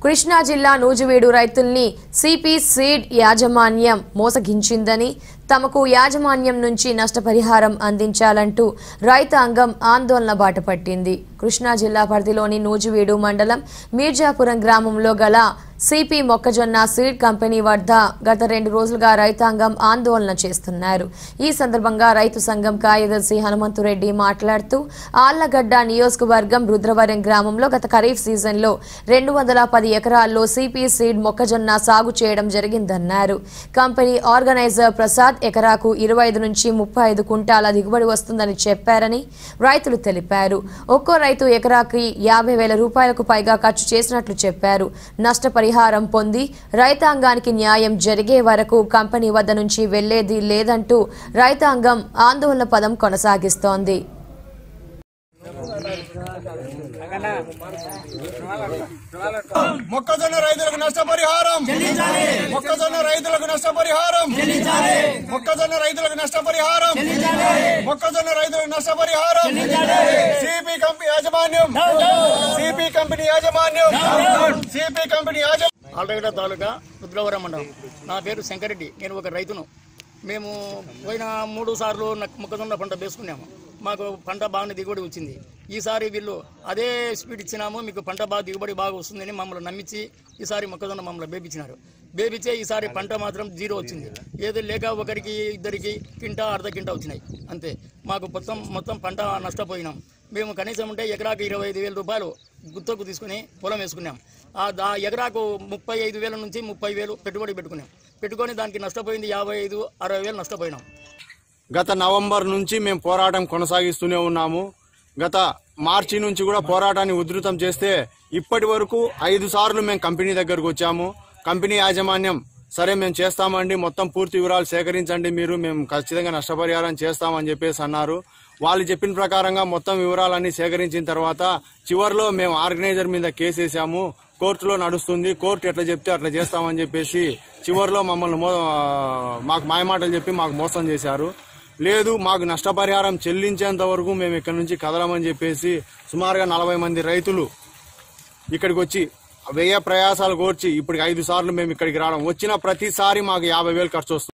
కృష్ణా జిల్లా నూజివీడు రైతుల్ని CP seed యాజమాన్యం మోసగించిందని తమకు యాజమాన్యం నుంచి నష్టపరిహారం అందించాలంటూ రైతాంగం ఆందోళన బాటపట్టింది కృష్ణా జిల్లా పరిధిలోని నూజివీడు మండలం మీర్జాపురం గ్రామంలో గల సిపి మొక్కజొన్న సీడ్ కంపెనీ వద్ద గత రెండు రోజులుగా రైతాంగం ఆందోళన చేస్తున్నారు ఈ సందర్భంగా రైతు సంఘం కార్యదర్శి హనుమంతురెడ్డి మాట్లాడుతూ ఆళ్లగడ్డ నియోజకవర్గం రుద్రవరం గ్రామంలో గత ఖరీఫ్ సీజన్లో రెండు వందల పది ఎకరాల్లో సిపి సీడ్ మొక్కజొన్న సాగు చేయడం జరిగిందన్నారు కంపెనీ ఆర్గనైజర్ ప్రసాద్ ఎకరాకు ఇరవై ఐదు నుంచి ముప్పై ఐదు కుంటాల దిగుబడి వస్తుందని చెప్పారని రైతులు తెలిపారు ఒక్కో రైతు ఎకరాకి యాభై వేల రూపాయలకు పైగా ఖర్చు చేసినట్లు చెప్పారు నష్టపరిహారం పొంది రైతాంగానికి న్యాయం జరిగే వరకు కంపెనీ వద్ద నుంచి వెళ్లేది లేదంటూ రైతాంగం ఆందోళన పదం కొనసాగిస్తోంది మొక్కజొన్న రైతులకు నష్టపరిహారం మొక్కజొన్న రైతులకు నష్టపరిహారం మొక్కజొన్న రైతులకు నష్టపరిహారం మొక్కజొన్న రైతులకు నష్టపరిహారం సిపి కంపెనీ యాజమాన్యం సిపి కంపెనీ యాజమాన్యం సిపి కంపెనీ యాజమాన్యం ఆల్రెగడ తాలూకా రుద్రవరం మండలం నా పేరు శంకరెడ్డి నేను ఒక రైతును మేము పోయిన మూడు సార్లు నక్- మొక్కజొన్న పంట వేసుకున్నాము మాకు పంట బాగానే దిగుబడి వచ్చింది ఈసారి వీళ్ళు అదే స్పీడ్ ఇచ్చినాము మీకు పంట బాగా దిగుబడి బాగా వస్తుందని మమ్మల్ని నమ్మించి ఈసారి మొక్కజొన్న మమ్మల్ని బేపించినారు బేపించే ఈసారి పంట మాత్రం జీరో వచ్చింది ఏదో లేక ఒకరికి ఇద్దరికి కింట అర్ధ కింట వచ్చినాయి అంతే మాకు మొత్తం మొత్తం పంట నష్టపోయినాం మేము కనీసం ఉంటే ఎకరాకు ఇరవై ఐదు వేల రూపాయలు గుత్తకు తీసుకుని పొలం వేసుకున్నాం ఆ దా ఎకరాకు ముప్పై ఐదు వేల నుంచి ముప్పై వేలు పెట్టుబడి పెట్టుకున్నాం పెట్టుకొని దానికి నష్టపోయింది యాభై ఐదు అరవై వేలు నష్టపోయినాం గత నవంబర్ నుంచి మేము పోరాటం కొనసాగిస్తూనే ఉన్నాము గత మార్చి నుంచి కూడా పోరాటాన్ని ఉధృతం చేస్తే ఇప్పటి వరకు ఐదు సార్లు మేము కంపెనీ దగ్గరకు వచ్చాము కంపెనీ యాజమాన్యం సరే మేము చేస్తామండి మొత్తం పూర్తి వివరాలు సేకరించండి మీరు మేము ఖచ్చితంగా నష్టపరిహారం చేస్తామని చెప్పేసి అన్నారు వాళ్ళు చెప్పిన ప్రకారంగా మొత్తం వివరాలన్నీ సేకరించిన తర్వాత చివరిలో మేము ఆర్గనైజర్ మీద కేసు వేసాము కోర్టులో నడుస్తుంది కోర్టు ఎట్లా చెప్తే అట్లా చేస్తామని చెప్పేసి చివరిలో మమ్మల్ని మో- మాకు మాయమాటలు చెప్పి మాకు మోసం చేశారు లేదు మాకు నష్టపరిహారం చెల్లించేంత వరకు మేము ఇక్కడ నుంచి కదలమని చెప్పేసి సుమారుగా నలభై మంది రైతులు ఇక్కడికి వచ్చి వ్యయ ప్రయాసాలు కోర్చి ఇప్పటికి ఐదు సార్లు మేము ఇక్కడికి రావడం వచ్చిన ప్రతిసారి మాకు యాభై వేలు ఖర్చు వస్తుంది